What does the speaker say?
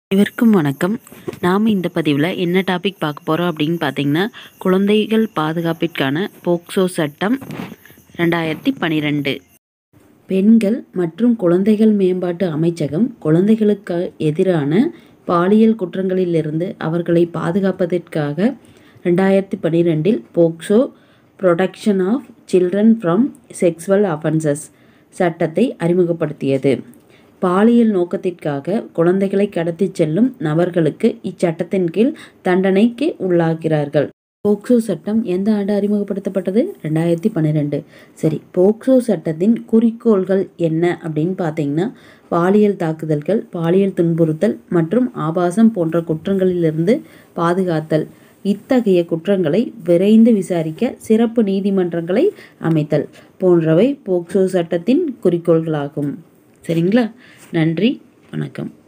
அனைவருக்கும் வணக்கம் நாம் இந்த பதிவில் என்ன டாபிக் பார்க்க போகிறோம் அப்படின்னு பார்த்தீங்கன்னா குழந்தைகள் பாதுகாப்பிற்கான போக்சோ சட்டம் ரெண்டாயிரத்தி பன்னிரெண்டு பெண்கள் மற்றும் குழந்தைகள் மேம்பாட்டு அமைச்சகம் குழந்தைகளுக்கு எதிரான பாலியல் குற்றங்களிலிருந்து அவர்களை பாதுகாப்பதற்காக ரெண்டாயிரத்தி பன்னிரெண்டில் POCSO protection of children from sexual offences சட்டத்தை அறிமுகப்படுத்தியது பாலியல் நோக்கத்திற்காக குழந்தைகளை கடத்திச் செல்லும் நபர்களுக்கு இச்சட்டத்தின் கீழ் தண்டனைக்கு உள்ளாகிறார்கள் போக்சோ சட்டம் எந்த ஆண்டு அறிமுகப்படுத்தப்பட்டது ரெண்டாயிரத்தி பன்னிரெண்டு சரி போக்சோ சட்டத்தின் குறிக்கோள்கள் என்ன அப்படின்னு பார்த்தீங்கன்னா பாலியல் தாக்குதல்கள் பாலியல் துன்புறுத்தல் மற்றும் ஆபாசம் போன்ற குற்றங்களிலிருந்து பாதுகாத்தல் இத்தகைய குற்றங்களை விரைந்து விசாரிக்க சிறப்பு நீதிமன்றங்களை அமைத்தல் போன்றவை போக்சோ சட்டத்தின் குறிக்கோள்களாகும் சரிங்களா நன்றி வணக்கம்